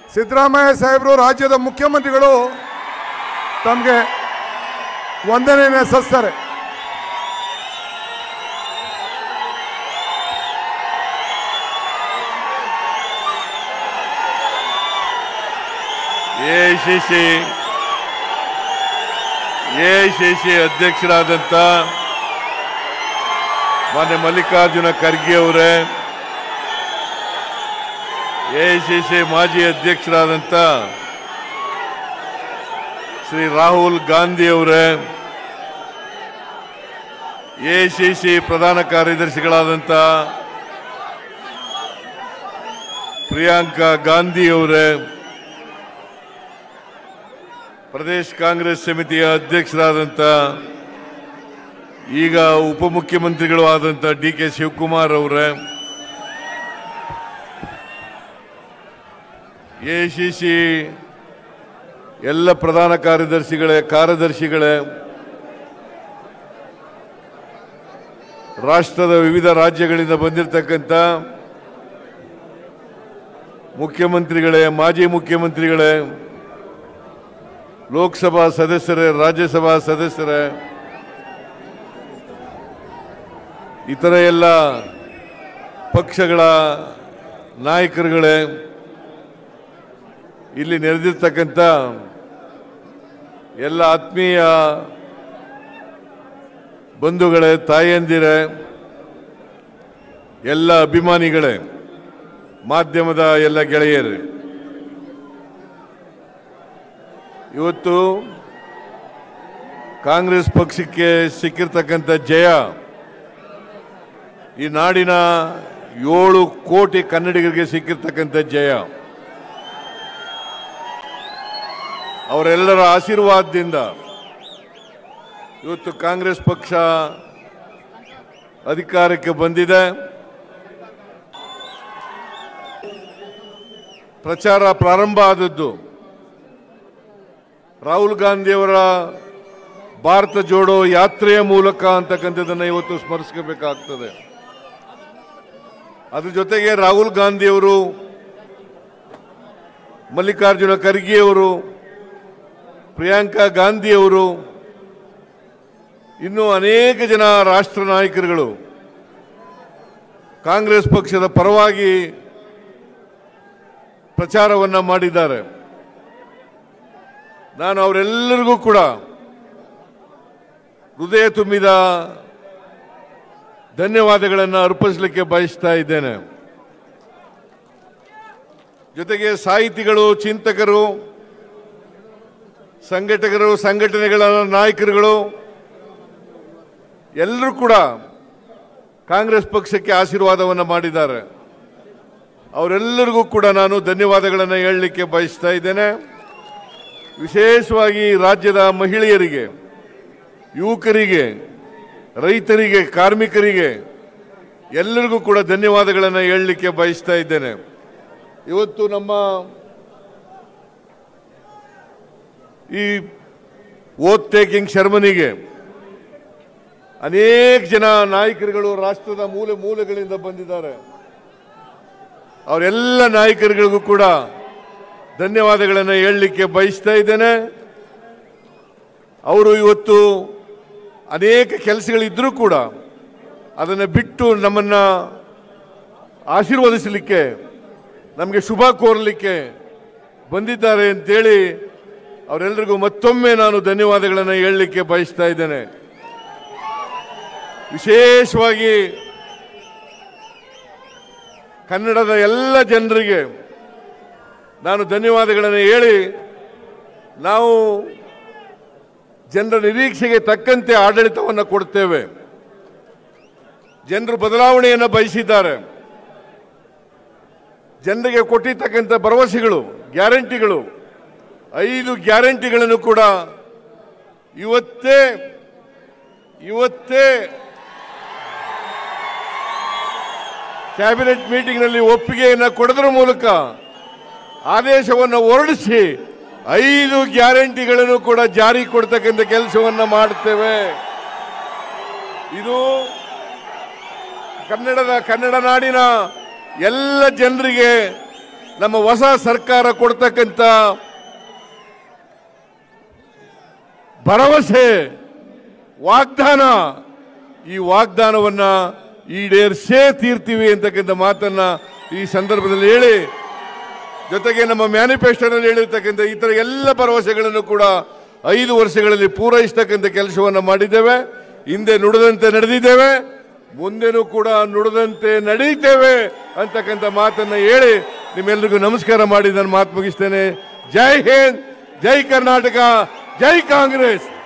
ಸಿದ್ದರಾಮಯ್ಯ ಸಾಹೇಬರು ರಾಜ್ಯದ ಮುಖ್ಯಮಂತ್ರಿಗಳು ತಮಗೆ ವಂದನೆಯನ್ನು ಸಲ್ಲಿಸ್ತಾರೆ ಎಐಸಿಸಿ ಎಐಸಿಸಿ ಅಧ್ಯಕ್ಷರಾದಂಥ ಮಾನ್ಯ ಮಲ್ಲಿಕಾರ್ಜುನ ಖರ್ಗೆ ಅವರೇ ಎಐಸಿಸಿ ಮಾಜಿ ಅಧ್ಯಕ್ಷರಾದಂಥ ಶ್ರೀ ರಾಹುಲ್ ಗಾಂಧಿ ಅವರೇ ಎಐಸಿಸಿ ಪ್ರಧಾನ ಕಾರ್ಯದರ್ಶಿಗಳಾದಂಥ ಪ್ರಿಯಾಂಕಾ ಗಾಂಧಿ ಅವರೇ ಪ್ರದೇಶ್ ಕಾಂಗ್ರೆಸ್ ಸಮಿತಿಯ ಅಧ್ಯಕ್ಷರಾದಂಥ ಈಗ ಉಪಮುಖ್ಯಮಂತ್ರಿಗಳು ಆದಂಥ ಡಿ ಕೆ ಶಿವಕುಮಾರ್ ಅವರೇ ಎಸಿಸಿ ಎಲ್ಲ ಪ್ರಧಾನ ಕಾರ್ಯದರ್ಶಿಗಳೇ ಕಾರ್ಯದರ್ಶಿಗಳೇ ರಾಷ್ಟ್ರದ ವಿವಿಧ ರಾಜ್ಯಗಳಿಂದ ಬಂದಿರತಕ್ಕಂಥ ಮುಖ್ಯಮಂತ್ರಿಗಳೇ ಮಾಜಿ ಮುಖ್ಯಮಂತ್ರಿಗಳೇ ಲೋಕಸಭಾ ಸದಸ್ಯರೇ ರಾಜ್ಯಸಭಾ ಸದಸ್ಯರೇ ಇತರ ಎಲ್ಲ ಪಕ್ಷಗಳ ನಾಯಕರುಗಳೇ ಇಲ್ಲಿ ನೆರೆದಿರ್ತಕ್ಕಂಥ ಎಲ್ಲ ಆತ್ಮೀಯ ಬಂಧುಗಳೇ ತಾಯಂದಿರೇ ಎಲ್ಲ ಅಭಿಮಾನಿಗಳೇ ಮಾಧ್ಯಮದ ಎಲ್ಲ ಗೆಳೆಯರೇ ಇವತ್ತು ಕಾಂಗ್ರೆಸ್ ಪಕ್ಷಕ್ಕೆ ಸಿಕ್ಕಿರ್ತಕ್ಕಂಥ ಜಯ ಈ ನಾಡಿನ ಏಳು ಕೋಟಿ ಕನ್ನಡಿಗರಿಗೆ ಸಿಕ್ಕಿರ್ತಕ್ಕಂಥ ಜಯ ಅವರೆಲ್ಲರ ಆಶೀರ್ವಾದದಿಂದ ಇವತ್ತು ಕಾಂಗ್ರೆಸ್ ಪಕ್ಷ ಅಧಿಕಾರಕ್ಕೆ ಬಂದಿದೆ ಪ್ರಚಾರ ಪ್ರಾರಂಭ ಆದದ್ದು ರಾಹುಲ್ ಗಾಂಧಿಯವರ ಭಾರತ ಜೋಡೋ ಯಾತ್ರೆಯ ಮೂಲಕ ಅಂತಕ್ಕಂಥದ್ದನ್ನು ಇವತ್ತು ಸ್ಮರಿಸಬೇಕಾಗ್ತದೆ ಅದ್ರ ಜೊತೆಗೆ ರಾಹುಲ್ ಗಾಂಧಿಯವರು ಮಲ್ಲಿಕಾರ್ಜುನ ಖರ್ಗೆಯವರು ಪ್ರಿಯಾಂಕಾ ಗಾಂಧಿಯವರು ಇನ್ನೂ ಅನೇಕ ಜನ ರಾಷ್ಟ್ರ ನಾಯಕರುಗಳು ಕಾಂಗ್ರೆಸ್ ಪಕ್ಷದ ಪರವಾಗಿ ಪ್ರಚಾರವನ್ನು ಮಾಡಿದ್ದಾರೆ ನಾನು ಅವರೆಲ್ಲರಿಗೂ ಕೂಡ ಹೃದಯ ತುಂಬಿದ ಧನ್ಯವಾದಗಳನ್ನು ಅರ್ಪಿಸಲಿಕ್ಕೆ ಬಯಸ್ತಾ ಇದ್ದೇನೆ ಜೊತೆಗೆ ಸಾಹಿತಿಗಳು ಚಿಂತಕರು ಸಂಘಟಕರು ಸಂಘಟನೆಗಳ ನಾಯಕರುಗಳು ಎಲ್ಲರೂ ಕೂಡ ಕಾಂಗ್ರೆಸ್ ಪಕ್ಷಕ್ಕೆ ಆಶೀರ್ವಾದವನ್ನು ಮಾಡಿದ್ದಾರೆ ಅವರೆಲ್ಲರಿಗೂ ಕೂಡ ನಾನು ಧನ್ಯವಾದಗಳನ್ನು ಹೇಳಲಿಕ್ಕೆ ಬಯಸ್ತಾ ಇದ್ದೇನೆ ವಿಶೇಷವಾಗಿ ರಾಜ್ಯದ ಮಹಿಳೆಯರಿಗೆ ಯುವಕರಿಗೆ ರೈತರಿಗೆ ಕಾರ್ಮಿಕರಿಗೆ ಎಲ್ಲರಿಗೂ ಕೂಡ ಧನ್ಯವಾದಗಳನ್ನು ಹೇಳಲಿಕ್ಕೆ ಬಯಸ್ತಾ ಇದ್ದೇನೆ ಇವತ್ತು ನಮ್ಮ ಈ ಓತ್ ಟೇಕಿಂಗ್ ಶರ್ಮನಿಗೆ ಅನೇಕ ಜನ ನಾಯಕರುಗಳು ರಾಷ್ಟ್ರದ ಮೂಲೆ ಮೂಲೆಗಳಿಂದ ಬಂದಿದ್ದಾರೆ ಅವರೆಲ್ಲ ನಾಯಕರುಗಳಿಗೂ ಕೂಡ ಧನ್ಯವಾದಗಳನ್ನು ಹೇಳಲಿಕ್ಕೆ ಬಯಸ್ತಾ ಇದ್ದೇನೆ ಅವರು ಇವತ್ತು ಅನೇಕ ಕೆಲಸಗಳಿದ್ದರೂ ಕೂಡ ಅದನ್ನು ಬಿಟ್ಟು ನಮ್ಮನ್ನು ಆಶೀರ್ವದಿಸಲಿಕ್ಕೆ ನಮಗೆ ಶುಭ ಕೋರಲಿಕ್ಕೆ ಬಂದಿದ್ದಾರೆ ಅಂತೇಳಿ ಅವರೆಲ್ಲರಿಗೂ ಮತ್ತೊಮ್ಮೆ ನಾನು ಧನ್ಯವಾದಗಳನ್ನು ಹೇಳಲಿಕ್ಕೆ ಬಯಸ್ತಾ ಇದ್ದೇನೆ ವಿಶೇಷವಾಗಿ ಕನ್ನಡದ ಎಲ್ಲ ಜನರಿಗೆ ನಾನು ಧನ್ಯವಾದಗಳನ್ನು ಹೇಳಿ ನಾವು ಜನರ ನಿರೀಕ್ಷೆಗೆ ತಕ್ಕಂತೆ ಆಡಳಿತವನ್ನು ಕೊಡ್ತೇವೆ ಜನರು ಬದಲಾವಣೆಯನ್ನು ಬಯಸಿದ್ದಾರೆ ಜನರಿಗೆ ಕೊಟ್ಟಿರ್ತಕ್ಕಂಥ ಭರವಸೆಗಳು ಗ್ಯಾರಂಟಿಗಳು ಐದು ಗ್ಯಾರಂಟಿಗಳನ್ನು ಕೂಡ ಇವತ್ತೇ ಇವತ್ತೇ ಕ್ಯಾಬಿನೆಟ್ ಮೀಟಿಂಗ್ನಲ್ಲಿ ಒಪ್ಪಿಗೆಯನ್ನು ಕೊಡೋದ್ರ ಮೂಲಕ ಆದೇಶವನ್ನು ಹೊರಡಿಸಿ ಐದು ಗ್ಯಾರಂಟಿಗಳನ್ನು ಕೂಡ ಜಾರಿ ಕೊಡ್ತಕ್ಕಂಥ ಕೆಲಸವನ್ನು ಮಾಡುತ್ತೇವೆ ಇದು ಕನ್ನಡದ ಕನ್ನಡ ನಾಡಿನ ಎಲ್ಲ ಜನರಿಗೆ ನಮ್ಮ ಹೊಸ ಸರ್ಕಾರ ಕೊಡ್ತಕ್ಕಂಥ ಭರವಸೆ ವಾಗ್ದಾನ ಈ ವಾಗ್ದಾನವನ್ನ ಈಡೇರಿಸೇ ತೀರ್ತೀವಿ ಅಂತಕ್ಕಂಥ ಮಾತನ್ನ ಈ ಸಂದರ್ಭದಲ್ಲಿ ಹೇಳಿ ಜೊತೆಗೆ ನಮ್ಮ ಮ್ಯಾನಿಫೆಸ್ಟೋನಲ್ಲಿ ಹೇಳಿರ್ತಕ್ಕಂಥ ಇತರ ಎಲ್ಲ ಭರವಸೆಗಳನ್ನು ಕೂಡ ಐದು ವರ್ಷಗಳಲ್ಲಿ ಪೂರೈಸ್ತಕ್ಕಂಥ ಕೆಲಸವನ್ನು ಮಾಡಿದ್ದೇವೆ ಹಿಂದೆ ನುಡಿದಂತೆ ನಡೆದಿದ್ದೇವೆ ಮುಂದೆನೂ ಕೂಡ ನುಡಿದಂತೆ ನಡೀತೇವೆ ಅಂತಕ್ಕಂಥ ಮಾತನ್ನ ಹೇಳಿ ನಿಮ್ಮೆಲ್ಲರಿಗೂ ನಮಸ್ಕಾರ ಮಾಡಿ ನಾನು ಮಾತು ಮುಗಿಸ್ತೇನೆ ಜೈ ಹಿಂದ್ ಜೈ ಕರ್ನಾಟಕ ಜೈ ಕಾಂಗ್ರೆಸ್